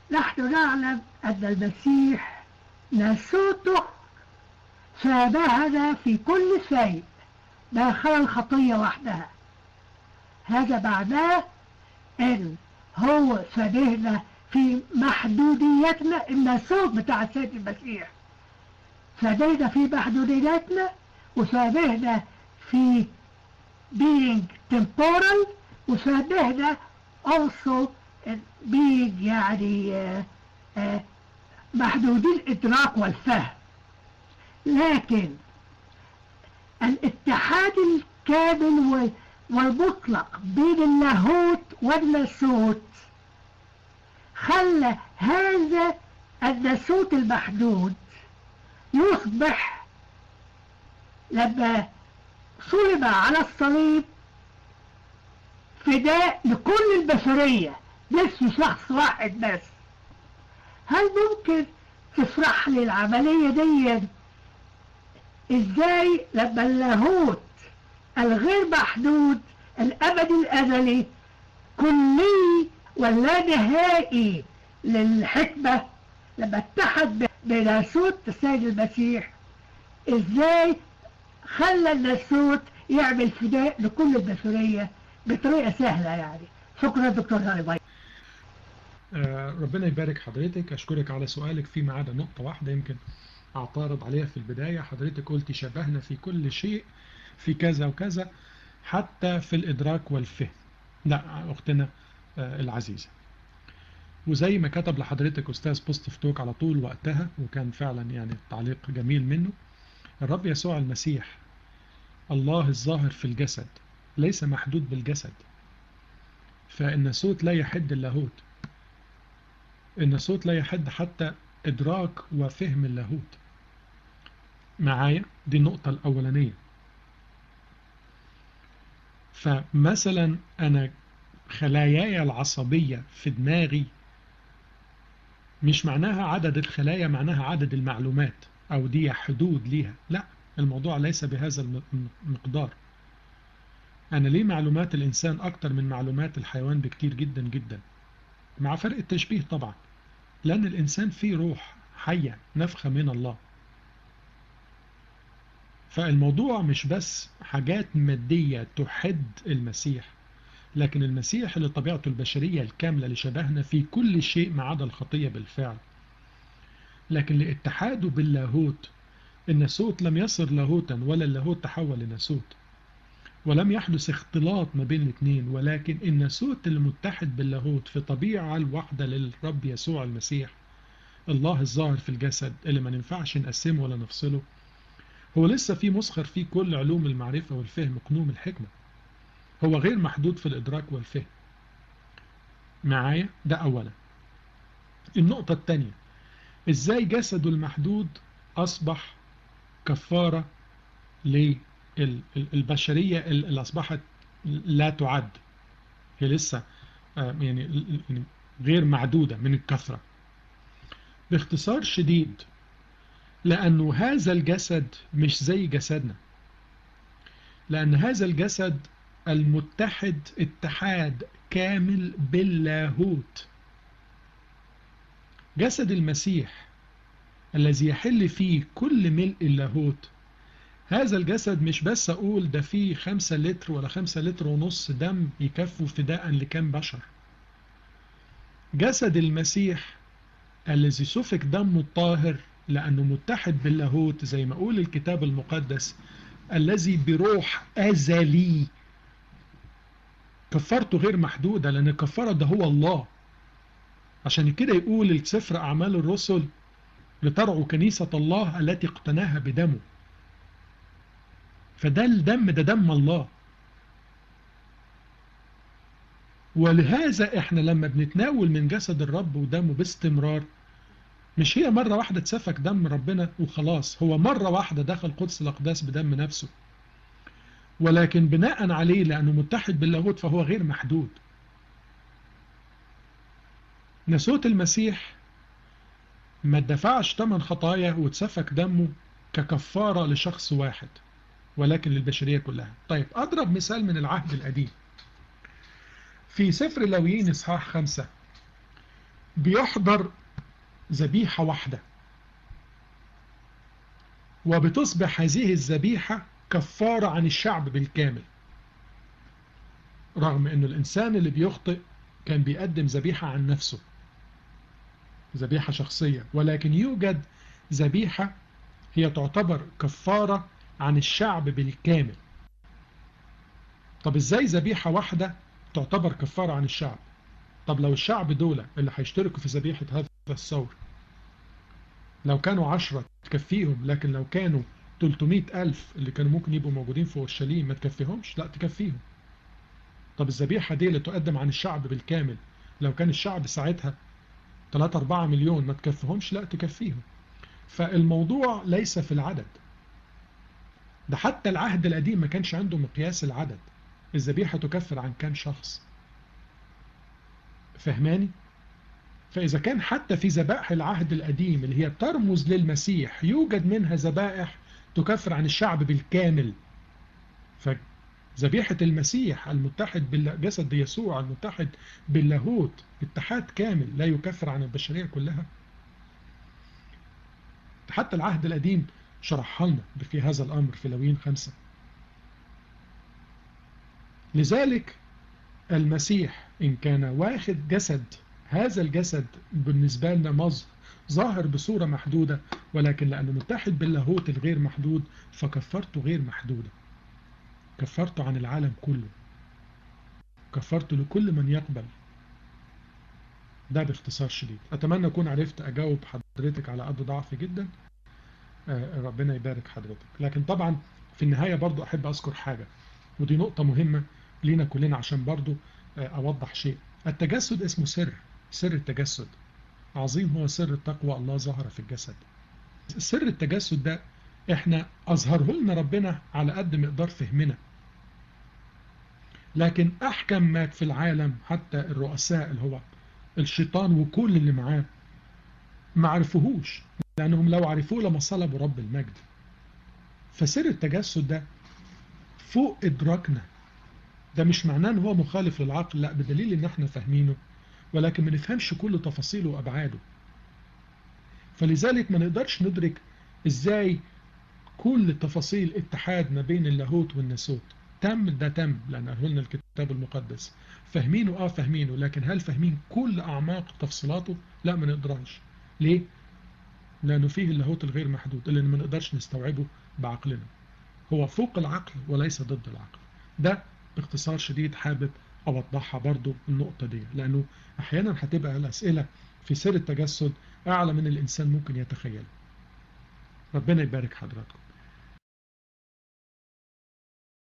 نحن نعلم أن المسيح ناسوته شابهنا في كل شيء ما خلا الخطية وحدها هذا معناه أن هو شبهنا في محدوديتنا الناسوت بتاع السيد المسيح شبهنا في محدوديتنا وشبهنا في being temporal وشبهنا also being يعني آه، آه، محدودي الإدراك والفهم لكن الاتحاد الكامل والمطلق بين اللاهوت والناسوت خلى هذا الناسوت المحدود يصبح لما صلب على الصليب فداء لكل البشرية مش شخص واحد بس هل ممكن تشرح لي العملية دي ازاي لما اللاهوت الغير محدود الابد الازلي كلي ولا نهائي للحكمة لما اتحد بناسوت السيد المسيح ازاي خلى الناسوت يعمل فداء لكل البشرية بطريقة سهلة يعني شكرا دكتور هاري آه ربنا يبارك حضرتك أشكرك على سؤالك فيما عدا نقطة واحدة يمكن أعترض عليها في البداية حضرتك قلتي شبهنا في كل شيء في كذا وكذا حتى في الإدراك والفهم لا أختنا آه العزيزة وزي ما كتب لحضرتك أستاذ بوستيف توك على طول وقتها وكان فعلا يعني تعليق جميل منه الرب يسوع المسيح الله الظاهر في الجسد ليس محدود بالجسد فالناسوت لا يحد اللاهوت الناسوت لا يحد حتى إدراك وفهم اللاهوت معايا دي النقطة الأولانية فمثلا أنا خلاياي العصبية في دماغي مش معناها عدد الخلايا معناها عدد المعلومات أو دي حدود ليها لا الموضوع ليس بهذا المقدار أنا ليه معلومات الإنسان أكتر من معلومات الحيوان بكتير جدا جدا مع فرق التشبيه طبعا لأن الإنسان فيه روح حية نفخة من الله فالموضوع مش بس حاجات مادية تحد المسيح لكن المسيح اللي طبيعته البشرية الكاملة اللي شبهنا في كل شيء ما عدا الخطية بالفعل لكن لاتحاده باللاهوت الناسوت لم يصر لاهوتا ولا اللاهوت تحول لناسوت ولم يحدث اختلاط ما بين الاثنين ولكن الناسوت المتحد باللاهوت في طبيعة الواحدة للرب يسوع المسيح الله الظاهر في الجسد اللي ما ننفعش نقسمه ولا نفصله هو لسه في مسخر فيه كل علوم المعرفة والفهم قنوم الحكمة هو غير محدود في الإدراك والفهم معايا ده أولا النقطة الثانية إزاي جسده المحدود أصبح كفارة للبشرية اللي أصبحت لا تعد هي لسه يعني غير معدودة من الكثرة باختصار شديد لأنه هذا الجسد مش زي جسدنا لأن هذا الجسد المتحد اتحاد كامل باللاهوت جسد المسيح الذي يحل فيه كل ملء اللاهوت هذا الجسد مش بس أقول ده فيه خمسة لتر ولا خمسة لتر ونص دم يكفوا فداء لكام بشر جسد المسيح الذي سفك دمه الطاهر لأنه متحد باللاهوت زي ما أقول الكتاب المقدس الذي بروح أزلي كفرته غير محدودة لأن الكفارة ده هو الله عشان كده يقول السفر أعمال الرسل لترعوا كنيسة الله التي اقتناها بدمه فده الدم ده دم الله ولهذا احنا لما بنتناول من جسد الرب ودمه باستمرار مش هي مرة واحدة تسفك دم ربنا وخلاص هو مرة واحدة دخل قدس الأقداس بدم نفسه ولكن بناء عليه لأنه متحد باللاهوت فهو غير محدود نسوت المسيح ما اتدفعش ثمن خطايا وتسفك دمه ككفارة لشخص واحد ولكن للبشرية كلها طيب أضرب مثال من العهد القديم في سفر لويين إصحاح خمسة بيحضر ذبيحة واحدة وبتصبح هذه الذبيحة كفارة عن الشعب بالكامل رغم أن الإنسان اللي بيخطئ كان بيقدم ذبيحة عن نفسه ذبيحة شخصية ولكن يوجد ذبيحة هي تعتبر كفارة عن الشعب بالكامل طب ازاي ذبيحة واحدة تعتبر كفارة عن الشعب طب لو الشعب دولة اللي هيشتركوا في ذبيحة هذا الثور لو كانوا عشرة تكفيهم لكن لو كانوا 300 ألف اللي كانوا ممكن يبقوا موجودين في أورشليم ما تكفيهمش لا تكفيهم طب الذبيحة دي اللي تقدم عن الشعب بالكامل لو كان الشعب ساعتها 3 4 مليون ما تكفيهمش لا تكفيهم فالموضوع ليس في العدد ده حتى العهد القديم ما كانش عنده مقياس العدد الذبيحة تكفر عن كام شخص فهماني فإذا كان حتى في ذبائح العهد القديم اللي هي ترمز للمسيح يوجد منها ذبائح تكفر عن الشعب بالكامل فذبيحة المسيح المتحد بالجسد يسوع المتحد باللاهوت اتحاد كامل لا يكفر عن البشرية كلها حتى العهد القديم شرحها لنا في هذا الأمر في لوين خمسة لذلك المسيح إن كان واخد جسد هذا الجسد بالنسبة لنا ظاهر بصورة محدودة ولكن لأنه متحد باللاهوت الغير محدود فكفرته غير محدودة كفرته عن العالم كله كفرته لكل من يقبل ده باختصار شديد أتمنى أكون عرفت أجاوب حضرتك على قد ضعف جدا ربنا يبارك حضرتك لكن طبعا في النهاية برضو أحب أذكر حاجة ودي نقطة مهمة لينا كلنا عشان برضو أوضح شيء التجسد اسمه سر سر التجسد عظيم هو سر التقوى الله ظهر في الجسد سر التجسد ده احنا أظهره لنا ربنا على قد مقدار فهمنا لكن أحكم ما في العالم حتى الرؤساء اللي هو الشيطان وكل اللي معاه ما عرفوهوش لأنهم لو عرفوه لما صلبوا رب المجد فسر التجسد ده فوق إدراكنا ده مش معناه ان هو مخالف للعقل لا بدليل ان احنا فاهمينه ولكن ما نفهمش كل تفاصيله وابعاده فلذلك ما نقدرش ندرك ازاي كل تفاصيل اتحاد ما بين اللاهوت والناسوت تم ده تم لان قاله لنا الكتاب المقدس فاهمينه اه فاهمينه لكن هل فاهمين كل اعماق تفصيلاته لا ما نقدرش ليه لانه فيه اللاهوت الغير محدود اللي ما نقدرش نستوعبه بعقلنا هو فوق العقل وليس ضد العقل ده باختصار شديد حابب أوضحها برضو النقطة دي لأنه أحيانا هتبقى الأسئلة في سر التجسد أعلى من الإنسان ممكن يتخيل ربنا يبارك حضراتكم